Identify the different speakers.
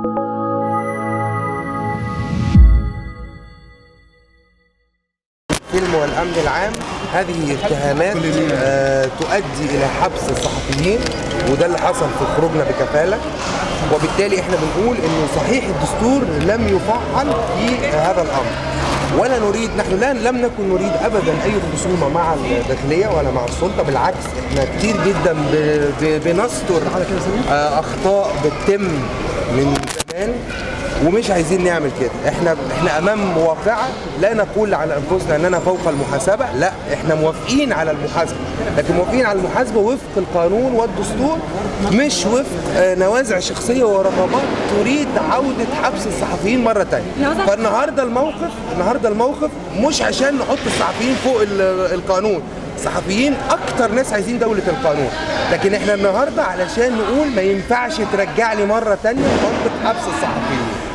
Speaker 1: الفيلم والامن العام هذه اتهامات آه تؤدي الى حبس الصحفيين وده اللي حصل في خروجنا بكفاله وبالتالي احنا بنقول انه صحيح الدستور لم يفعل في هذا الامر ولا نريد نحن لا لم نكن نريد ابدا اي خصومه مع الداخليه ولا مع السلطه بالعكس احنا كتير جدا ب- ب- بنستر آه، اخطاء بتتم من زمان ومش عايزين نعمل كده احنا احنا امام واقعه لا نقول على انفسنا اننا فوق المحاسبه لا احنا موافقين على المحاسبه لكن موافقين على المحاسبه وفق القانون والدستور مش وفق آه، نوازع شخصيه ورغبات تريد عوده حبس الصحفيين مره تانية فالنهارده الموقف النهارده الموقف مش عشان نحط الصحفيين فوق ال- القانون الصحفيين اكتر ناس عايزين دولة القانون لكن احنا النهارده علشان نقول ما ينفعش ترجع لي مرة تانية منطق حبس الصحفيين